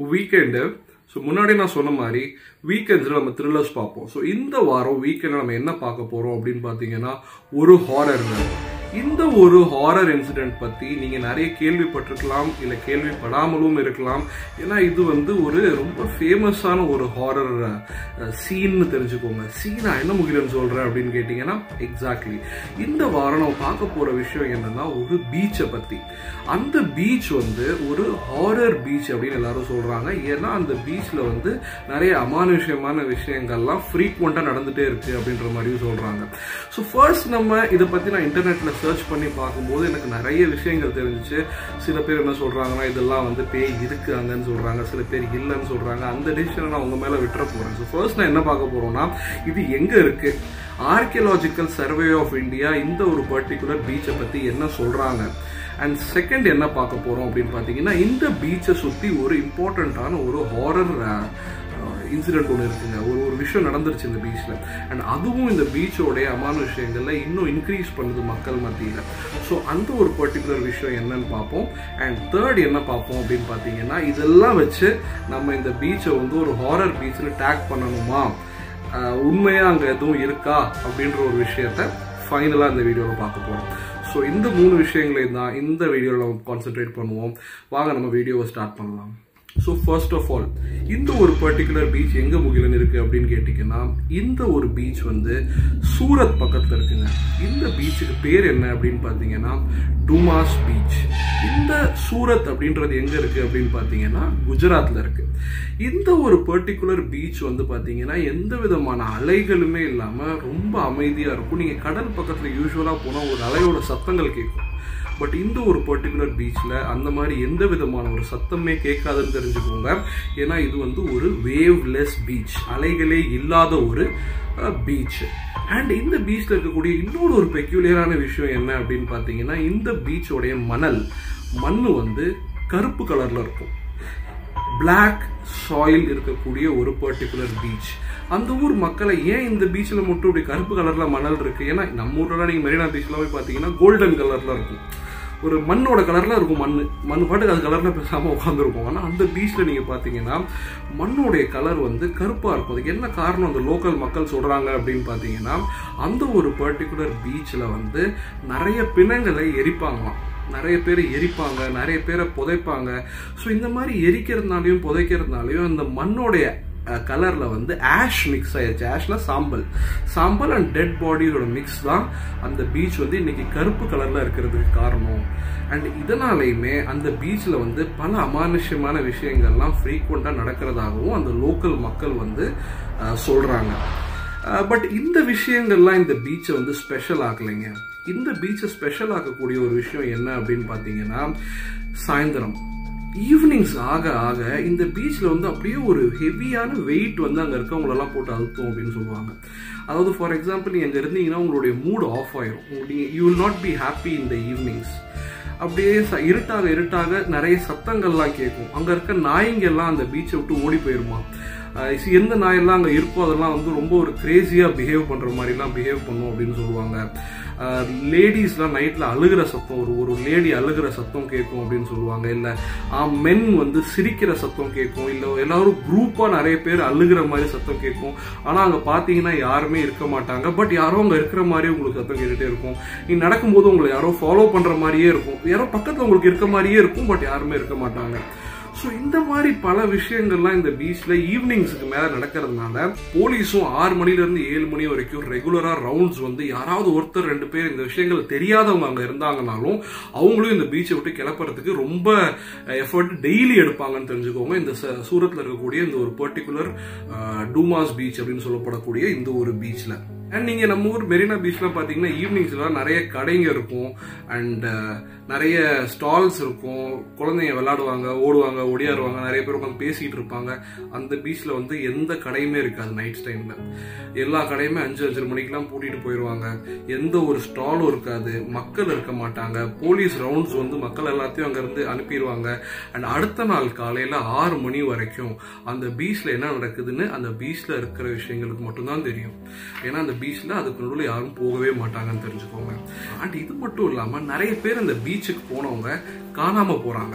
weekend so முன்னாடி நான் சொன்ன மாதிரி வீக்கெண்ட்ஸில் நம்ம த்ரில்லர்ஸ் பார்ப்போம் ஸோ இந்த வாரம் வீக்கெண்டில் நம்ம என்ன பார்க்க போகிறோம் அப்படின்னு பார்த்தீங்கன்னா ஒரு ஹாரருங்க இந்த ஒரு ஹாரர் இன்சிடென்ட் பற்றி நீங்கள் நிறைய கேள்விப்பட்டிருக்கலாம் இல்லை கேள்விப்படாமலும் இருக்கலாம் ஏன்னா இது வந்து ஒரு ரொம்ப ஃபேமஸான ஒரு ஹாரர் சீன்னு தெரிஞ்சுக்கோங்க சீனா என்ன முகிலன்னு சொல்கிறேன் அப்படின்னு கேட்டிங்கன்னா எக்ஸாக்ட்லி இந்த வாரம் நம்ம பார்க்க போகிற விஷயம் என்னன்னா ஒரு பீச்சை பற்றி அந்த பீச் வந்து ஒரு ஹாரர் பீச் அப்படின்னு எல்லாரும் சொல்கிறாங்க ஏன்னா அந்த பீச்சில் வந்து நிறைய அமானுஷ்யமான விஷயங்கள்லாம் ஃப்ரீக்வெண்ட்டாக நடந்துகிட்டே இருக்குது அப்படின்ற மாதிரியும் சொல்கிறாங்க ஸோ ஃபர்ஸ்ட் நம்ம இதை பற்றி நான் இன்டர்நெட்டில் சர்ச் பண்ணி பார்க்கும்போது எனக்கு நிறைய விஷயங்கள் தெரிஞ்சிச்சு சில பேர் என்ன சொல்கிறாங்கன்னா இதெல்லாம் வந்து பேய் இருக்குறாங்கன்னு சொல்கிறாங்க சில பேர் இல்லைன்னு சொல்கிறாங்க அந்த டிசிஷனை நான் உங்கள் மேலே விட்டுற போகிறேன் ஸோ ஃபர்ஸ்ட் நான் என்ன பார்க்க போகிறோம்னா இது எங்கே இருக்குது ஆர்கியலாஜிக்கல் சர்வே ஆஃப் இந்தியா இந்த ஒரு பர்டிகுலர் பீச்சை பற்றி என்ன சொல்கிறாங்க அண்ட் செகண்ட் என்ன பார்க்க போகிறோம் அப்படின்னு பார்த்தீங்கன்னா இந்த பீச்சை சுற்றி ஒரு இம்பார்ட்டண்ட்டான ஒரு ஹாரர் இன்சிடென்ட் ஒன்று இருக்குங்க ஒரு ஒரு விஷயம் நடந்துருச்சு இந்த பீச்சில் அண்ட் அதுவும் இந்த பீச்சோடைய அமான விஷயங்களில் இன்னும் இன்க்ரீஸ் பண்ணுது மக்கள் மத்தியில் ஸோ அந்த ஒரு பர்டிகுலர் விஷயம் என்னன்னு பார்ப்போம் அண்ட் தேர்ட் என்ன பார்ப்போம் அப்படின்னு பார்த்தீங்கன்னா இதெல்லாம் வச்சு நம்ம இந்த பீச்சை வந்து ஒரு ஹாரர் பீச்சில் டேக் பண்ணணுமா உண்மையாக அங்கே எதுவும் இருக்கா அப்படின்ற ஒரு விஷயத்த ஃபைனலாக இந்த வீடியோவில் பார்க்க போகிறோம் ஸோ இந்த மூணு விஷயங்களையும் தான் இந்த வீடியோவில் நம்ம கான்சென்ட்ரேட் பண்ணுவோம் வாங்க நம்ம வீடியோவை ஸ்டார்ட் பண்ணலாம் ஸோ ஃபர்ஸ்ட் ஆஃப் ஆல் இந்த ஒரு பர்டிகுலர் பீச் எங்கே முகிலன் இருக்குது அப்படின்னு கேட்டிங்கன்னா இந்த ஒரு பீச் வந்து சூரத் பக்கத்தில் இருக்குங்க இந்த பீச்சுக்கு பேர் என்ன அப்படின்னு பார்த்தீங்கன்னா டுமாஸ் பீச் இந்த சூரத் அப்படின்றது எங்கே இருக்குது அப்படின்னு பார்த்தீங்கன்னா குஜராத்தில் இருக்குது இந்த ஒரு பர்டிகுலர் பீச் வந்து பார்த்தீங்கன்னா எந்த விதமான அலைகளுமே இல்லாமல் ரொம்ப அமைதியாக இருக்கும் நீங்கள் கடல் பக்கத்தில் யூஸ்வலாக போனால் ஒரு அலையோட சத்தங்கள் கேட்கும் பட் இந்த ஒரு பர்டிகுலர் பீச்சில் அந்த மாதிரி எந்த விதமான ஒரு சத்தமே கேட்காதுன்னு தெரிஞ்சுக்கோங்க ஏன்னா இது வந்து ஒரு வேவ்லெஸ் பீச் அலைகளே இல்லாத ஒரு பீச் அண்ட் இந்த பீச்சில் இருக்கக்கூடிய இன்னொரு ஒரு பெக்யூலியரான விஷயம் என்ன அப்படின்னு பார்த்தீங்கன்னா இந்த பீச்சோடைய மணல் மண் வந்து கருப்பு கலரில் இருக்கும் பிளாக் சாயில் இருக்கக்கூடிய ஒரு பர்டிகுலர் பீச் அந்த ஊர் மக்களை ஏன் இந்த பீச்சில் மட்டும் இப்படி கருப்பு கலரில் மணல் இருக்குது ஏன்னா நம்ம ஊர்லாம் நீங்கள் மெரினா பீச்சில் போய் பார்த்தீங்கன்னா கோல்டன் கலரில் இருக்கும் ஒரு மண்ணோட கலரில் இருக்கும் மண் மண் பாட்டுக்கு அது கலரில் பேசாமல் உட்காந்துருக்கும் ஆனால் அந்த பீச்சில் நீங்கள் பார்த்தீங்கன்னா மண்ணோடைய கலர் வந்து கருப்பாக இருக்கும் அதுக்கு என்ன காரணம் அந்த லோக்கல் மக்கள் சொல்கிறாங்க அப்படின்னு பார்த்தீங்கன்னா அந்த ஒரு பர்டிகுலர் பீச்சில் வந்து நிறைய பிணங்களை எரிப்பாங்களாம் நிறைய பேர் எரிப்பாங்க நிறைய பேரை புதைப்பாங்க ஸோ இந்த மாதிரி எரிக்கிறதுனாலையும் புதைக்கிறதுனாலையும் அந்த மண்ணோடைய கலரில் வந்து ஆஷ் மிக்ஸ் ஆயிடுச்சு ஆஷ்னா சாம்பல் சாம்பல் அண்ட் டெட் பாடியோட மிக்ஸ் தான் அந்த பீச் வந்து இன்னைக்கு கருப்பு கலரில் இருக்கிறதுக்கு காரணம் அண்ட் இதனாலையுமே அந்த பீச்சில் வந்து பல அமானுஷ்யமான விஷயங்கள்லாம் ஃப்ரீக்வெண்ட்டாக நடக்கிறதாகவும் அந்த லோக்கல் மக்கள் வந்து சொல்கிறாங்க பட் இந்த விஷயங்கள்லாம் இந்த பீச்சை வந்து ஸ்பெஷல் ஆகலைங்க இந்த பீச்சை ஸ்பெஷல் ஆக்கக்கூடிய ஒரு விஷயம் என்ன அப்படின்னு பார்த்தீங்கன்னா சாயந்தரம் ஈவினிங்ஸ் ஆக ஆக இந்த பீச்சில் வந்து அப்படியே ஒரு ஹெவியான வெயிட் வந்து அங்கே இருக்கவங்களெல்லாம் போட்டு அழுத்தம் அப்படின்னு சொல்லுவாங்க அதாவது ஃபார் எக்ஸாம்பிள் நீங்கள் அங்கே இருந்தீங்கன்னா உங்களுடைய மூட் ஆஃப் ஆயிரும் உங்களுக்கு you will not be happy in the evenings அப்படியே இருட்டாக இருட்டாக நிறைய சத்தங்கள்லாம் கேட்கும் அங்கே இருக்க நாய்ங்கெல்லாம் அந்த பீச்சை விட்டு ஓடி போயிருமா எந்த நாயெல்லாம் அங்கே இருக்கோ அதெல்லாம் வந்து ரொம்ப ஒரு கிரேசியாக பிஹேவ் பண்ணுற மாதிரிலாம் பிஹேவ் பண்ணும் அப்படின்னு சொல்லுவாங்க லேடிஸ்லாம் நைட்டில் அழுகிற சத்தம் ஒரு ஒரு லேடி அழுகிற சத்தம் கேட்கும் அப்படின்னு சொல்லுவாங்க இல்லை மென் வந்து சிரிக்கிற சத்தம் கேட்கும் இல்லை எல்லாரும் குரூப்பாக நிறைய பேர் அழுகிற மாதிரி சத்தம் கேட்கும் ஆனால் அங்கே பார்த்தீங்கன்னா யாருமே இருக்க மாட்டாங்க பட் யாரோ அங்கே இருக்கிற மாதிரி உங்களுக்கு சத்தம் கேட்டுகிட்டே இருக்கும் நீ நடக்கும்போது உங்களை யாரோ ஃபாலோ பண்ணுற மாதிரியே இருக்கும் யாரோ பக்கத்தில் உங்களுக்கு இருக்க மாதிரியே இருக்கும் பட் யாருமே இருக்க மாட்டாங்க ஸோ இந்த மாதிரி பல விஷயங்கள்லாம் இந்த பீச்சில் ஈவினிங்ஸுக்கு மேலே நடக்கிறதுனால போலீஸும் ஆறு மணிலேருந்து ஏழு மணி வரைக்கும் ரெகுலராக ரவுண்ட்ஸ் வந்து யாராவது ஒருத்தர் ரெண்டு பேர் இந்த விஷயங்கள் தெரியாதவங்க அங்கே இருந்தாங்கனாலும் அவங்களும் இந்த பீச்சை விட்டு கிளப்புறதுக்கு ரொம்ப எஃபர்ட் டெய்லி எடுப்பாங்கன்னு தெரிஞ்சுக்கோங்க இந்த சூரத்தில் இருக்கக்கூடிய இந்த ஒரு பர்டிகுலர் டூமாஸ் பீச் அப்படின்னு சொல்லப்படக்கூடிய இந்த ஒரு பீச்சில் அண்ட் நீங்கள் நம்ம ஊர் மெரினா பீச்லாம் பார்த்தீங்கன்னா ஈவினிங்ஸ்லாம் நிறைய கடைங்க இருக்கும் அண்ட் நிறைய ஸ்டால்ஸ் இருக்கும் குழந்தைங்க விளையாடுவாங்க ஓடுவாங்க ஒடியாருவாங்க நிறைய பேர் உட்காந்து பேசிகிட்டு இருப்பாங்க அந்த பீச்சில் வந்து எந்த கடையுமே இருக்காது நைட் டைமில் எல்லா கடையுமே அஞ்சு அஞ்சு மணிக்கெலாம் பூட்டிட்டு போயிடுவாங்க எந்த ஒரு ஸ்டாலும் இருக்காது மக்கள் இருக்க மாட்டாங்க போலீஸ் ரவுண்ட்ஸ் வந்து மக்கள் எல்லாத்தையும் அங்கேருந்து அனுப்பிடுவாங்க அண்ட் அடுத்த நாள் காலையில் ஆறு மணி வரைக்கும் அந்த பீச்சில் என்ன நடக்குதுன்னு அந்த பீச்சில் இருக்கிற விஷயங்களுக்கு மட்டும்தான் தெரியும் ஏன்னா அந்த பீச்சில் அதுக்கு நடுவில் யாரும் போகவே மாட்டாங்கன்னு தெரிஞ்சுக்கோங்க அண்ட் இது மட்டும் இல்லாமல் நிறைய பேர் அந்த பீச்சுக்கு போனவங்க காணாமல் போகிறாங்க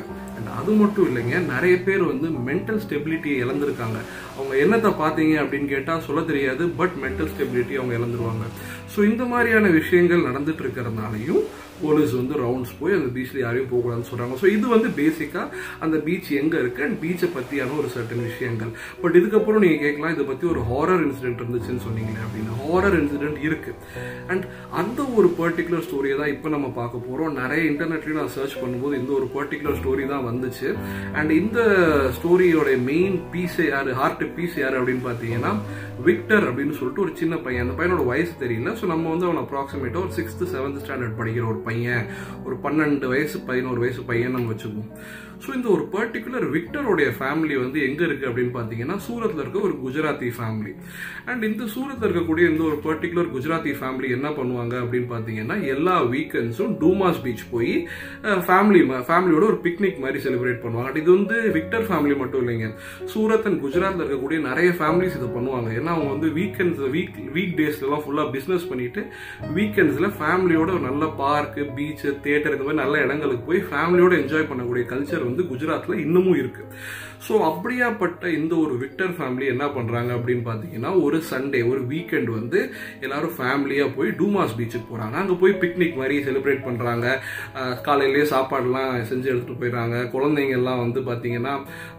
அண்ட் அது மட்டும் இல்லைங்க நிறைய பேர் வந்து மென்டல் ஸ்டெபிலிட்டியை இழந்திருக்காங்க அவங்க என்னத்தை பார்த்தீங்க அப்படின்னு கேட்டால் சொல்ல தெரியாது பட் மென்டல் ஸ்டெபிலிட்டி அவங்க இழந்துருவாங்க ஸோ இந்த மாதிரியான விஷயங்கள் நடந்துட்டு இருக்கிறதுனாலையும் போலீஸ் வந்து ரவுண்ட்ஸ் போய் அந்த பீச்சில் யாரையும் போகக்கூடாதுன்னு சொல்கிறாங்க ஸோ இது வந்து பேசிக்காக அந்த பீச் எங்கே இருக்குது அண்ட் பீச்சை பற்றியான ஒரு சர்டன் விஷயங்கள் பட் இதுக்கப்புறம் நீங்கள் கேட்கலாம் இதை பற்றி ஒரு ஹாரர் இன்சிடென்ட் இருந்துச்சுன்னு சொன்னீங்களே அப்படின்னு ஹாரர் இன்சிடென்ட் இருக்குது அண்ட் அந்த ஒரு பர்டிகுலர் ஸ்டோரியை தான் இப்போ நம்ம பார்க்க போகிறோம் நிறைய இன்டர்நெட்லேயும் நான் சர்ச் பண்ணும்போது இந்த ஒரு பர்டிகுலர் ஸ்டோரி தான் வந்துச்சு அண்ட் இந்த ஸ்டோரியோட மெயின் பீஸ் யார் ஹார்ட் பீஸ் யார் அப்படின்னு பார்த்தீங்கன்னா விக்டர் அப்படின்னு சொல்லிட்டு ஒரு சின்ன பையன் அந்த பையனோட வயசு தெரியல ஸோ நம்ம வந்து அவன் அப்ராக்சிமேட்டாக ஒரு சிக்ஸ்த்து செவன்த் ஸ்டாண்டர்ட் படிக்கிற ஒரு பையன் ஒரு பன்னெண்டு வயசு பதினோரு வயசு பையன் நம்ம வச்சுக்குவோம் ஸோ இந்த ஒரு பர்டிகுலர் விக்டருடைய ஃபேமிலி வந்து எங்கே இருக்குது அப்படின்னு பார்த்தீங்கன்னா சூரத்தில் இருக்க ஒரு குஜராத்தி ஃபேமிலி அண்ட் இந்த சூரத்தில் இருக்கக்கூடிய இந்த ஒரு பர்டிகுலர் குஜராத்தி ஃபேமிலி என்ன பண்ணுவாங்க அப்படின்னு பார்த்தீங்கன்னா எல்லா வீக்கெண்ட்ஸும் டூமாஸ் பீச் போய் ஃபேமிலி ஃபேமிலியோட ஒரு பிக்னிக் மாதிரி செலிப்ரேட் பண்ணுவாங்க And இது வந்து விக்டர் ஃபேமிலி மட்டும் இல்லைங்க சூரத் அண்ட் குஜராத்தில் இருக்கக்கூடிய நிறைய ஃபேமிலிஸ் இதை பண்ணுவாங்க ஏன்னா அவங்க வந்து வீக்கெண்ட்ஸ் வீக் வீக் டேஸ்லாம் ஃபுல்லாக பிஸ்னஸ் பண்ணிட்டு வீக்கெண்ட்ஸில் ஃபேமிலியோட ஒரு நல்ல பார்க்கு பீச்சு தேட்டர் இந்த மாதிரி நல்ல இடங்களுக்கு போய் ஃபேமிலியோட என்ஜாய் பண்ணக்கூடிய கல்ச்சர் வந்து குஜராத்தில் இன்னமும் இருக்கு ஸோ அப்படியாப்பட்ட இந்த ஒரு விக்டர் ஃபேமிலி என்ன பண்ணுறாங்க அப்படின்னு பார்த்தீங்கன்னா ஒரு சண்டே ஒரு வீக்கெண்ட் வந்து எல்லாரும் ஃபேமிலியாக போய் டூமாஸ் பீச்சுக்கு போகிறாங்க அங்கே போய் பிக்னிக் மாதிரி செலிப்ரேட் பண்ணுறாங்க காலையிலேயே சாப்பாடுலாம் செஞ்சு எடுத்துகிட்டு போயிடுறாங்க குழந்தைங்க எல்லாம் வந்து பார்த்தீங்கன்னா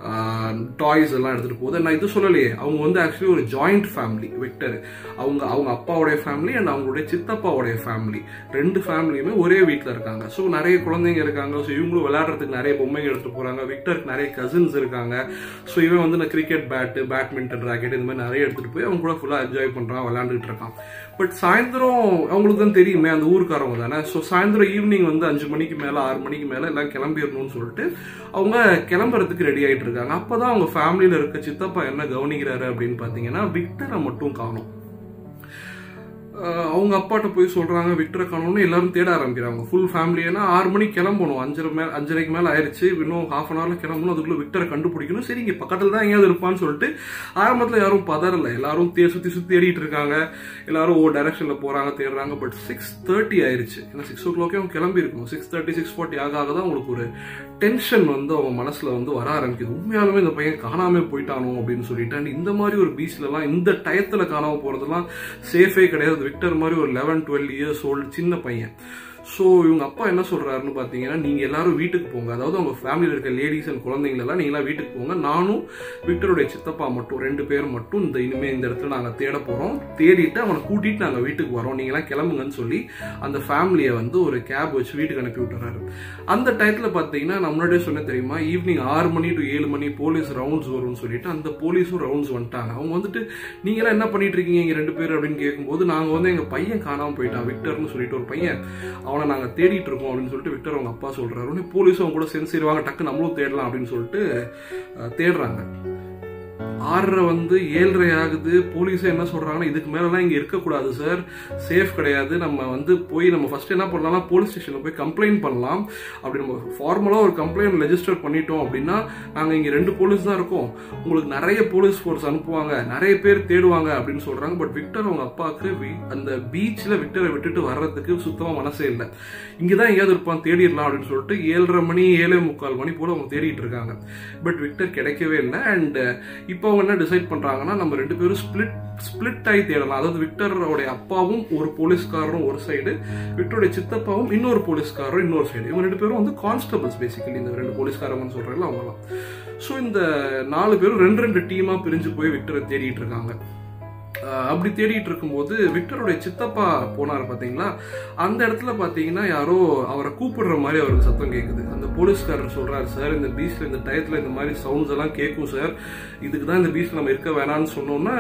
டாய்ஸ் எல்லாம் எடுத்துகிட்டு போகுது நான் இது சொல்லலையே அவங்க வந்து ஆக்சுவலி ஒரு ஜாயிண்ட் ஃபேமிலி விக்டர் அவங்க அவங்க அப்பாவுடைய ஃபேமிலி அண்ட் அவங்களுடைய சித்தப்பாவுடைய ஃபேமிலி ரெண்டு ஃபேமிலியுமே ஒரே வீட்டில் இருக்காங்க ஸோ நிறைய குழந்தைங்க இருக்காங்க ஸோ இவங்களும் விளையாடுறதுக்கு நிறைய பொம்மைங்க எடுத்துகிட்டு போகிறாங்க விக்டருக்கு நிறைய கசின்ஸ் இருக்காங்க ஸோ இவன் வந்து இந்த கிரிக்கெட் பேட்டு பேட்மிண்டன் ராக்கெட் இந்த மாதிரி நிறைய எடுத்துகிட்டு போய் அவங்க கூட ஃபுல்லாக என்ஜாய் பண்ணுறான் விளையாண்டுட்டு இருக்கான் பட் சாயந்தரம் அவங்களுக்கு தான் தெரியுமே அந்த ஊருக்காரவங்க தானே ஸோ சாயந்தரம் ஈவினிங் வந்து அஞ்சு மணிக்கு மேலே ஆறு மணிக்கு மேலே எல்லாம் கிளம்பிடணும்னு சொல்லிட்டு அவங்க கிளம்புறதுக்கு ரெடி ஆகிட்டு இருக்காங்க அப்போ தான் அவங்க ஃபேமிலியில் இருக்க சித்தப்பா என்ன கவனிக்கிறாரு அப்படின்னு பார்த்தீங்கன்னா விக்டரை மட்டும் காணும் அவங்க அப்பாட்ட போய் சொல்றாங்க விக்டரை காணோம்னு எல்லாரும் தேட ஆரம்பிக்கிறாங்க ஃபுல் ஃபேமிலி ஏன்னா ஆறு மணிக்கு கிளம்பணும் அஞ்சரை மேல அஞ்சரைக்கு மேல ஆயிடுச்சு இன்னும் ஹாஃப் அன் ஹவர்ல கிளம்பணும் அதுக்குள்ள விக்டரை கண்டுபிடிக்கணும் சரி இங்க பக்கத்துல தான் எங்கேயாவது இருப்பான்னு சொல்லிட்டு ஆரம்பத்துல யாரும் பதறல எல்லாரும் தே சுத்தி சுத்தி தேடிட்டு இருக்காங்க எல்லாரும் ஓ டைரக்ஷன்ல போறாங்க தேடுறாங்க பட் சிக்ஸ் தேர்ட்டி ஆயிருச்சு ஏன்னா சிக்ஸ் ஓ கிளாக்கே அவங்க கிளம்பி இருக்கணும் சிக்ஸ் தேர்ட்டி சிக்ஸ் ஃபார்ட்டி ஆக ஆக தான் உங்களுக்கு ஒரு டென்ஷன் வந்து அவங்க மனசுல வந்து வர ஆரம்பிக்குது உண்மையாலுமே இந்த பையன் காணாம போயிட்டானோ அப்படின்னு சொல்லிட்டு அண்ட் இந்த மாதிரி ஒரு பீச்ல எல்லாம் இந்த டயத்துல காணாம போறதெல்லாம் சேஃபே கிடையாது விக்டர் மாதிரி ஒரு லெவன் டுவெல் இயர்ஸ் ஓல்டு சின்ன பையன் ஸோ இவங்க அப்பா என்ன சொல்றாருன்னு பார்த்தீங்கன்னா நீங்க எல்லாரும் வீட்டுக்கு போங்க அதாவது அவங்க ஃபேமிலியில் இருக்க லேடிஸ் அண்ட் குழந்தைங்க எல்லாம் நீங்களாம் வீட்டுக்கு போங்க நானும் விக்டருடைய சித்தப்பா மட்டும் ரெண்டு பேர் மட்டும் இந்த இனிமே இந்த இடத்துல நாங்கள் தேட போறோம் தேடிட்டு அவனை கூட்டிட்டு நாங்கள் வீட்டுக்கு வரோம் நீங்களாம் கிளம்புங்கன்னு சொல்லி அந்த ஃபேமிலியை வந்து ஒரு கேப் வச்சு வீட்டுக்கு அனுப்பி விட்டுறாரு அந்த டயத்தில் பார்த்தீங்கன்னா நான் முன்னாடியே சொன்ன தெரியுமா ஈவினிங் ஆறு மணி டு ஏழு மணி போலீஸ் ரவுண்ட்ஸ் வரும்னு சொல்லிட்டு அந்த போலீஸும் ரவுண்ட்ஸ் வந்துட்டாங்க அவங்க வந்துட்டு நீங்களாம் என்ன பண்ணிட்டு இருக்கீங்க இங்க ரெண்டு பேர் அப்படின்னு கேட்கும்போது நாங்கள் வந்து எங்க பையன் காணாமல் போயிட்டான் விக்டர்னு சொல்லிட்டு ஒரு பையன் அவனை நாங்கள் தேடிட்டு இருக்கோம் அப்படின்னு சொல்லிட்டு விக்டர் அவங்க அப்பா சொல்றாரு உடனே போலீஸும் அவங்க கூட சென்சிடுவாங்க டக்கு நம்மளும் தேடலாம் அப்படின்னு சொல்லிட்டு அஹ், தேடுறாங்க ஆறரை வந்து ஏழரை ஆகுது போலீஸே என்ன சொல்றாங்கன்னா இதுக்கு மேலலாம் இங்க இருக்கக்கூடாது சார் சேஃப் கிடையாது நம்ம வந்து போய் நம்ம ஃபர்ஸ்ட் என்ன பண்ணலாம் போலீஸ் ஸ்டேஷன்ல போய் கம்ப்ளைண்ட் பண்ணலாம் அப்படி நம்ம ஃபார்மலா ஒரு கம்ப்ளைண்ட் ரெஜிஸ்டர் பண்ணிட்டோம் அப்படின்னா நாங்க இங்க ரெண்டு போலீஸ் தான் இருக்கோம் உங்களுக்கு நிறைய போலீஸ் ஃபோர்ஸ் அனுப்புவாங்க நிறைய பேர் தேடுவாங்க அப்படின்னு சொல்றாங்க பட் விக்டர் அவங்க அப்பாவுக்கு வி- அந்த பீச்ல விக்டரை விட்டுட்டு வர்றதுக்கு சுத்தமா மனசே இல்லை இங்கதான் எங்கேயாவது இருப்பான் தேடிடலாம் அப்படின்னு சொல்லிட்டு ஏழரை மணி ஏழே முக்கால் மணி போல அவங்க தேடிட்டு இருக்காங்க பட் விக்டர் கிடைக்கவே இல்லை அண்ட் இப்போ அவங்க என்ன டிசைட் பண்றாங்கன்னா நம்ம ரெண்டு பேரும் ஸ்பிளிட் ஸ்பிளிட் ஆகி தேடலாம் அதாவது விக்டரோடைய அப்பாவும் ஒரு போலீஸ்காரரும் ஒரு சைடு விக்டருடைய சித்தப்பாவும் இன்னொரு போலீஸ்காரரும் இன்னொரு சைடு இவங்க ரெண்டு பேரும் வந்து கான்ஸ்டபிள்ஸ் பேசிக்கலி இந்த ரெண்டு போலீஸ்காரங்கன்னு சொல்றாங்கல்ல அவங்கலாம் ஸோ இந்த நாலு பேரும் ரெண்டு ரெண்டு டீமா பிரிஞ்சு போய் விக்டரை தேடிட்டு இருக்காங்க ஆஹ் அப்படி தேடிட்டு இருக்கும்போது விக்டருடைய சித்தப்பா போனார் பாத்தீங்களா அந்த இடத்துல பாத்தீங்கன்னா யாரோ அவரை கூப்பிடுற மாதிரி அவருக்கு சத்தம் கேக்குது அந்த போலீஸ்காரர் சொல்றாரு சார் இந்த பீச்ல இந்த டயத்துல இந்த மாதிரி சவுண்ட்ஸ் எல்லாம் கேட்கும் சார் இதுக்கு தான் இந்த பீச்ல நம்ம இருக்க வேணாம்னு சொன்னோம்னா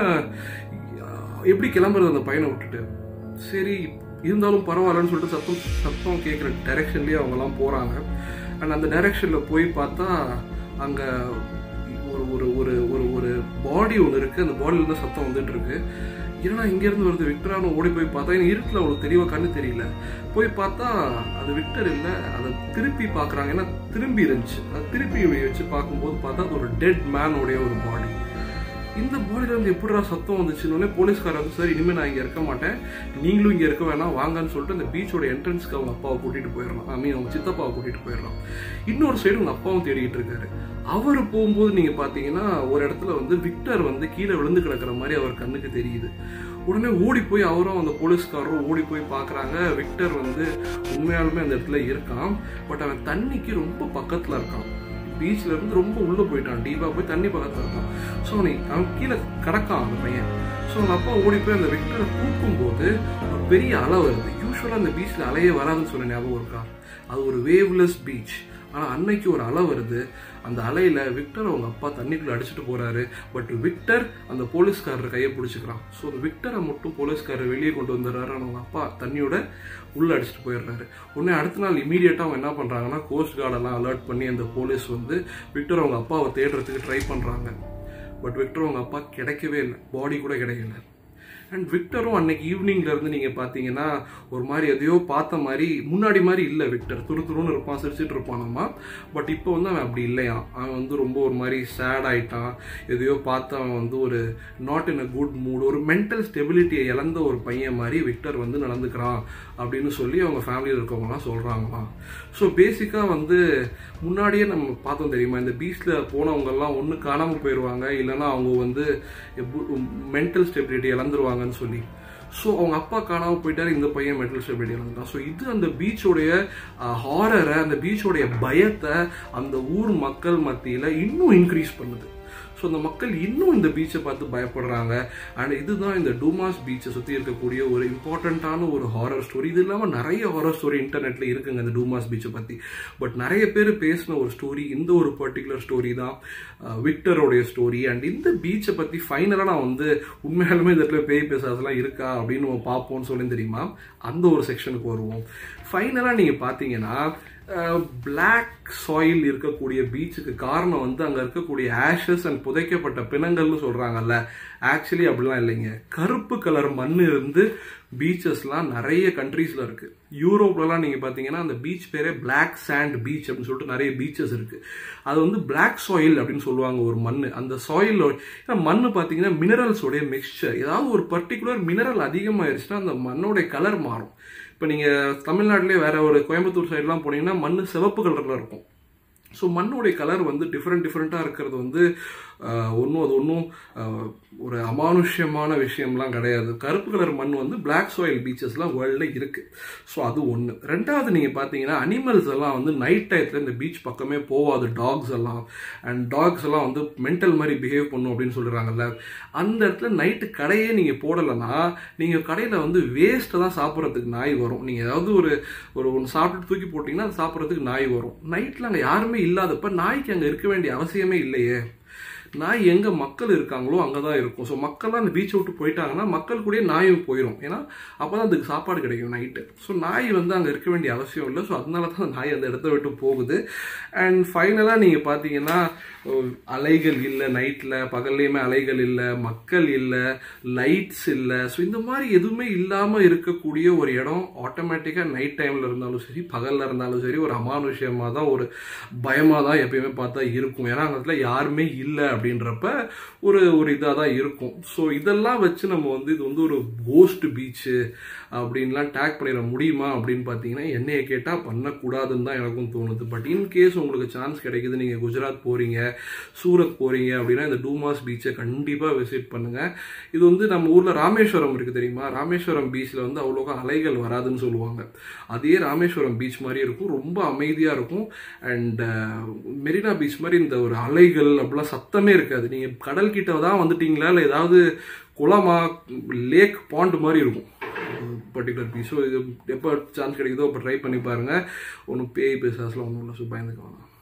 ஆஹ் எப்படி கிளம்புறது அந்த பையனை விட்டுட்டு சரி இருந்தாலும் பரவாயில்லன்னு சொல்லிட்டு சத்தம் சத்தம் கேட்குற டைரக்ஷன்லயே அவங்க எல்லாம் போறாங்க அண்ட் அந்த டைரக்ஷன்ல போய் பார்த்தா அங்க ஒரு ஒரு ஒரு ஒரு ஒரு பாடி ஒன்று இருக்கு அந்த பாடியில இருந்து சத்தம் வந்துட்டு இருக்கு என்னடா இங்க இருந்து வருது விக்டரானு ஓடி போய் பார்த்தா எனக்கு இருட்டில் அவளுக்கு தெளிவா கண்ணு தெரியல போய் பார்த்தா அது விக்டர் இல்ல அதை திருப்பி பார்க்கறாங்க ஏன்னா திரும்பி இருந்துச்சு அது திருப்பி வச்சு பார்க்கும்போது பார்த்தா அது ஒரு டெட் மேனோடைய ஒரு பாடி இந்த பாடியில இருந்து எப்படிடா சத்தம் வந்துச்சுன்னு போலீஸ்காரர் வந்து சார் இனிமேல் நான் இங்க இருக்க மாட்டேன் நீங்களும் இங்க இருக்க வேணாம் வாங்கன்னு சொல்லிட்டு அந்த பீச்சோட என்ட்ரன்ஸ்க்கு அவங்க அப்பாவை கூட்டிட்டு போயிடலாம் ஐ மீன் அவங்க சித்தப்பாவை கூட்டிட்டு போயிடலாம் இன்னொரு சைடு உங்க அப்பாவும் தேடிட்டு இருக்காரு அவர் போகும்போது நீங்க பாத்தீங்கன்னா ஒரு இடத்துல வந்து விக்டர் வந்து கீழே விழுந்து கிடக்குற மாதிரி அவர் கண்ணுக்கு தெரியுது உடனே ஓடி போய் அவரும் அந்த போலீஸ்காரரும் ஓடி போய் பார்க்குறாங்க விக்டர் வந்து உண்மையாலுமே அந்த இடத்துல இருக்கான் பட் அவன் தண்ணிக்கு ரொம்ப பக்கத்தில் இருக்கான் பீச்ல இருந்து ரொம்ப உள்ள போயிட்டான் டீப்பா போய் தண்ணி பக்கத்துல இருக்கான் ஸோ அவனை அவன் கீழே கிடக்கான் அந்த பையன் ஸோ அவங்க அப்பா ஓடி போய் அந்த விக்டரை தூக்கும் போது ஒரு பெரிய அலை வருது யூஸ்வலாக அந்த பீச்சில் அலையே வராதுன்னு சொன்ன ஞாபகம் இருக்கா அது ஒரு வேவ்லெஸ் பீச் ஆனால் அன்னைக்கு ஒரு அலை வருது அந்த அலையில விக்டர் அவங்க அப்பா தண்ணிக்குள்ள அடிச்சுட்டு போறாரு பட் விக்டர் அந்த போலீஸ்காரர் கையை பிடிச்சிக்கிறான் ஸோ அந்த விக்டரை மட்டும் போலீஸ்காரர் வெளியே கொண்டு வந்துடுறாரு ஆனா அவங்க அப்பா தண்ணியோட உள்ள அடிச்சுட்டு போயிடுறாரு உடனே அடுத்த நாள் இமீடியட்டா அவங்க என்ன பண்றாங்கன்னா கோஸ்ட் கார்டெல்லாம் அலர்ட் பண்ணி அந்த போலீஸ் வந்து விக்டர் அவங்க அப்பாவை தேடுறதுக்கு ட்ரை பண்றாங்க பட் விக்டர் அவங்க அப்பா கிடைக்கவே இல்லை பாடி கூட கிடைக்கல அண்ட் விக்டரும் அன்னைக்கு ஈவினிங்ல இருந்து நீங்க பாத்தீங்கன்னா ஒரு மாதிரி எதையோ பார்த்த மாதிரி முன்னாடி மாதிரி இல்லை விக்டர் துரு துருன்னு இருப்பான் சிரிச்சிட்டு இருப்பானம்மா பட் இப்போ வந்து அவன் அப்படி இல்லையா அவன் வந்து ரொம்ப ஒரு மாதிரி சேட் ஆயிட்டான் எதையோ பார்த்து அவன் வந்து ஒரு not in a good mood ஒரு மென்டல் ஸ்டெபிலிட்டியை இழந்த ஒரு பையன் மாதிரி விக்டர் வந்து நடந்துக்கிறான் அப்படின்னு சொல்லி அவங்க ஃபேமிலியில் இருக்கவங்கலாம் சொல்றாங்களாம் ஸோ பேசிக்காக வந்து முன்னாடியே நம்ம பார்த்தோம் தெரியுமா இந்த பீச்சில் போனவங்கெல்லாம் ஒன்று காணாமல் போயிடுவாங்க இல்லைன்னா அவங்க வந்து மென்டல் ஸ்டெபிலிட்டி இழந்துருவாங்கன்னு சொல்லி ஸோ அவங்க அப்பா காணாமல் போயிட்டாரு இந்த பையன் மென்டல் ஸ்டெபிலிட்டி இழந்துட்டான் ஸோ இது அந்த பீச்சோடைய ஹாரரை அந்த பீச்சோடைய பயத்தை அந்த ஊர் மக்கள் மத்தியில் இன்னும் இன்க்ரீஸ் பண்ணுது ஸோ அந்த மக்கள் இன்னும் இந்த பீச்சை பார்த்து பயப்படுறாங்க அண்ட் இதுதான் இந்த டூமாஸ் பீச்சை சுற்றி இருக்கக்கூடிய ஒரு இம்பார்ட்டண்ட்டான ஒரு ஹாரர் ஸ்டோரி இது இல்லாமல் நிறைய ஹாரர் ஸ்டோரி இன்டர்நெட்டில் இருக்குங்க இந்த டூமாஸ் பீச்சை பற்றி பட் நிறைய பேர் பேசின ஒரு ஸ்டோரி இந்த ஒரு பர்டிகுலர் ஸ்டோரி தான் விக்டரோடைய ஸ்டோரி அண்ட் இந்த பீச்சை பற்றி ஃபைனலாக நான் வந்து உண்மையாலுமே இந்த இடத்துல பேய் பேசாதெல்லாம் இருக்கா அப்படின்னு நம்ம பார்ப்போம்னு சொல்லி தெரியுமா அந்த ஒரு செக்ஷனுக்கு வருவோம் ஃபைனலாக நீங்கள் பார்த்தீங்கன்னா பிளாக் சாயில் இருக்கக்கூடிய பீச்சுக்கு காரணம் வந்து அங்கே இருக்கக்கூடிய ஆஷஸ் அண்ட் புதைக்கப்பட்ட பிணங்கள்னு சொல்கிறாங்கல்ல ஆக்சுவலி அப்படிலாம் இல்லைங்க கருப்பு கலர் மண் இருந்து பீச்சஸ்லாம் நிறைய கண்ட்ரீஸில் இருக்குது யூரோப்லலாம் நீங்கள் பார்த்தீங்கன்னா அந்த பீச் பேரே பிளாக் சாண்ட் பீச் அப்படின்னு சொல்லிட்டு நிறைய பீச்சஸ் இருக்குது அது வந்து பிளாக் சாயில் அப்படின்னு சொல்லுவாங்க ஒரு மண் அந்த சாயிலோட ஏன்னா மண் பார்த்தீங்கன்னா மினரல்ஸோடைய மிக்சர் ஏதாவது ஒரு பர்டிகுலர் மினரல் அதிகமாயிருச்சுன்னா அந்த மண்ணோடைய கலர் மாறும் இப்போ நீங்கள் தமிழ்நாட்டிலே வேற ஒரு கோயம்புத்தூர் சைட்லாம் போனீங்கன்னா மண் சிவப்பு கலரில் இருக்கும் ஸோ மண்ணோடைய கலர் வந்து டிஃப்ரெண்ட் டிஃப்ரெண்ட்டாக இருக்கிறது வந்து ஒன்றும் அது ஒன்றும் ஒரு அமானுஷ்யமான விஷயம்லாம் கிடையாது கருப்பு கலர் மண் வந்து பிளாக் சாயில் பீச்சஸ்லாம் வேர்ல்டில் இருக்குது ஸோ அது ஒன்று ரெண்டாவது நீங்கள் பார்த்தீங்கன்னா அனிமல்ஸ் எல்லாம் வந்து நைட் டயத்தில் இந்த பீச் பக்கமே போகாது டாக்ஸ் எல்லாம் அண்ட் டாக்ஸ் எல்லாம் வந்து மென்டல் மாதிரி பிஹேவ் பண்ணும் அப்படின்னு சொல்கிறாங்கல்ல அந்த இடத்துல நைட்டு கடையே நீங்கள் போடலைன்னா நீங்கள் கடையில் வந்து வேஸ்ட்டை தான் சாப்பிட்றதுக்கு நாய் வரும் நீங்கள் ஏதாவது ஒரு ஒரு ஒன்று சாப்பிட்டு தூக்கி போட்டிங்கன்னா அது சாப்பிட்றதுக்கு நாய் வரும் நைட்டில் அங்கே யாருமே இல்லாதப்ப நாய்க்கு அங்கே இருக்க வேண்டிய அவசியமே இல்லையே நாய் எங்கே மக்கள் இருக்காங்களோ அங்கே தான் இருக்கும் ஸோ மக்கள்லாம் அந்த பீச்சை விட்டு போயிட்டாங்கன்னா மக்கள் கூடயே நாயும் போயிடும் ஏன்னா அப்போ தான் அதுக்கு சாப்பாடு கிடைக்கும் நைட்டு ஸோ நாய் வந்து அங்கே இருக்க வேண்டிய அவசியம் இல்லை ஸோ அதனால தான் அந்த நாய் அந்த இடத்த விட்டு போகுது அண்ட் ஃபைனலாக நீங்கள் பார்த்தீங்கன்னா அலைகள் இல்லை நைட்டில் பகல்லையுமே அலைகள் இல்லை மக்கள் இல்லை லைட்ஸ் இல்லை ஸோ இந்த மாதிரி எதுவுமே இல்லாமல் இருக்கக்கூடிய ஒரு இடம் ஆட்டோமேட்டிக்காக நைட் டைமில் இருந்தாலும் சரி பகலில் இருந்தாலும் சரி ஒரு அமானுஷ்யமாக தான் ஒரு பயமாக தான் எப்பயுமே பார்த்தா இருக்கும் ஏன்னா அந்த இடத்துல யாருமே இல்லை அப்படின்றப்ப ஒரு ஒரு இதாக தான் இருக்கும் ஸோ இதெல்லாம் வச்சு நம்ம வந்து இது வந்து ஒரு கோஸ்ட் பீச்சு அப்படின்லாம் டேக் பண்ணிட முடியுமா அப்படின்னு பார்த்தீங்கன்னா என்னைய கேட்டால் பண்ணக்கூடாதுன்னு தான் எனக்கும் தோணுது பட் இன்கேஸ் உங்களுக்கு சான்ஸ் கிடைக்குது நீங்கள் குஜராத் போகிறீங்க சூரத் போகிறீங்க அப்படின்னா இந்த டூமாஸ் பீச்சை கண்டிப்பாக விசிட் பண்ணுங்கள் இது வந்து நம்ம ஊரில் ராமேஸ்வரம் இருக்குது தெரியுமா ராமேஸ்வரம் பீச்சில் வந்து அவ்வளோக்கா அலைகள் வராதுன்னு சொல்லுவாங்க அதே ராமேஸ்வரம் பீச் மாதிரி இருக்கும் ரொம்ப அமைதியாக இருக்கும் அண்ட் மெரினா பீச் மாதிரி இந்த ஒரு அலைகள் அப்படிலாம் சத்தமே இருக்காது நீங்கள் கடல் கிட்ட தான் வந்துட்டீங்களா இல்லை ஏதாவது குளமா லேக் பாண்ட் மாதிரி இருக்கும் பர்டிகுலர் பீஸ் ஸோ இது எப்போ சான்ஸ் கிடைக்குதோ அப்போ ட்ரை பண்ணி பாருங்கள் ஒன்றும் பேய் பிசாஸ்லாம் ஒன்றும் இல்லை ஸோ பயந்துக்க வேணாம்